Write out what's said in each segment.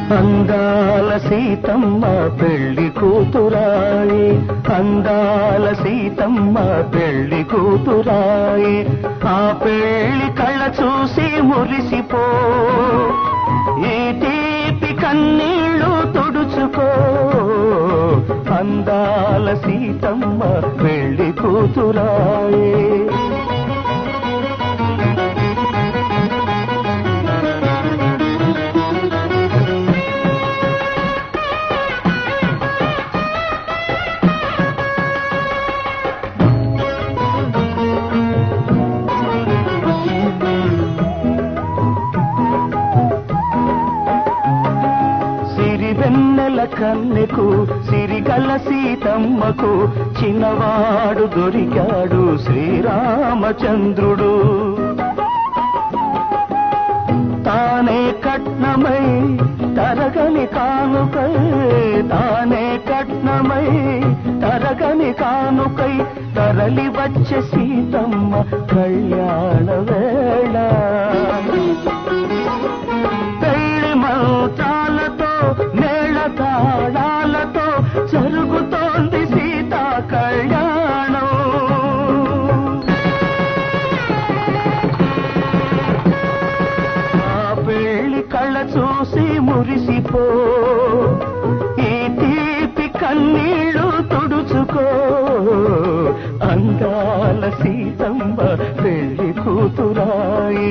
అందాల సీతమ్మ పెళ్లి కూతురాయి అందాల సీతమ్మ పెళ్లి కూతురాయి ఆ పెళ్లి కళ్ళ చూసి మురిసిపో ఈ తీపి కన్నీళ్లు తుడుచుకో అందాల సీతమ్మ పెళ్లి కూతురాయి సిరివెన్నెల కన్నెకు సిరిగల సీతమ్మకు చిన్నవాడు దొరికాడు శ్రీరామచంద్రుడు తానే కట్నమై తరగని కానుకై తానే కట్నమై తరగని కానుకై తరలి వచ్చే సీతమ్మ కళ్యాణ వేళ పెళ్లి మంత్రాలతో మేళ తాళాలతో జరుగుతోంది సీతా కళ్యాణం ఆ పెళ్లి కళ్ళ చూసి మురిసిపో ఈ తీపి కన్నీళ్లు తుడుచుకో అందాల సీతమ్మ పెళ్లి కూతురాయే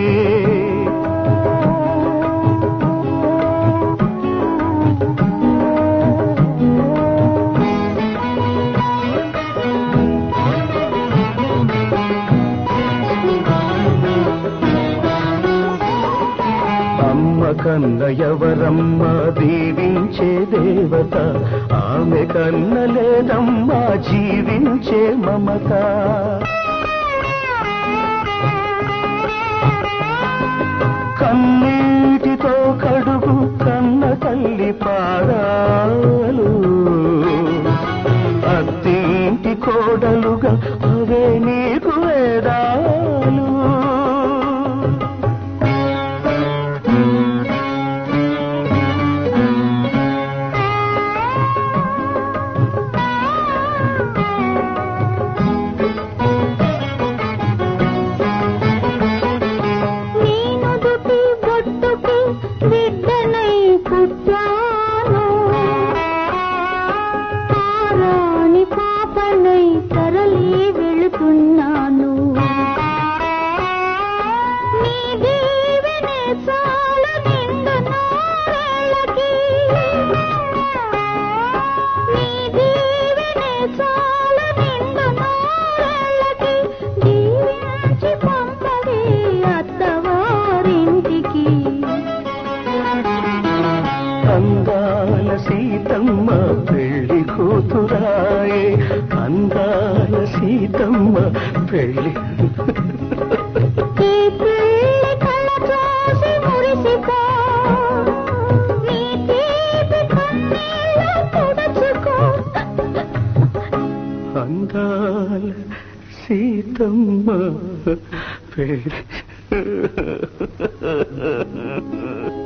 అమ్మ కన్న ఎవరమ్మ దీవించే దేవత ఆమె కన్న లేదమ్మా జీవించే మమత కన్నీటితో కడుగు కన్న తల్లి పాదాలు అత్తింటి కోడలుగా అవే నీకు వేదాలు నేను దుటి బొట్టుకి బిడ్డనై పుట్టాను తారాని పాపనై తరలి వెళుతున్నాను నీ దీవెనే చాలు నిండు నూరేళ్ళకి నీ దీవెనే చాలు నిండు నూరేళ్ళకి దీవించి పంపవే అత్తవారింటికి అందాల సీతమ్మ పెళ్లి కూతురాయే అందాల సీతమ్మ పెళ్లి ఈ పెళ్లి కళ్ళ చూసి మురిసిపో నీ తీపి కన్నీళ్ళు తుడుచుకో అందాల సీతమ్మ పెళ్లి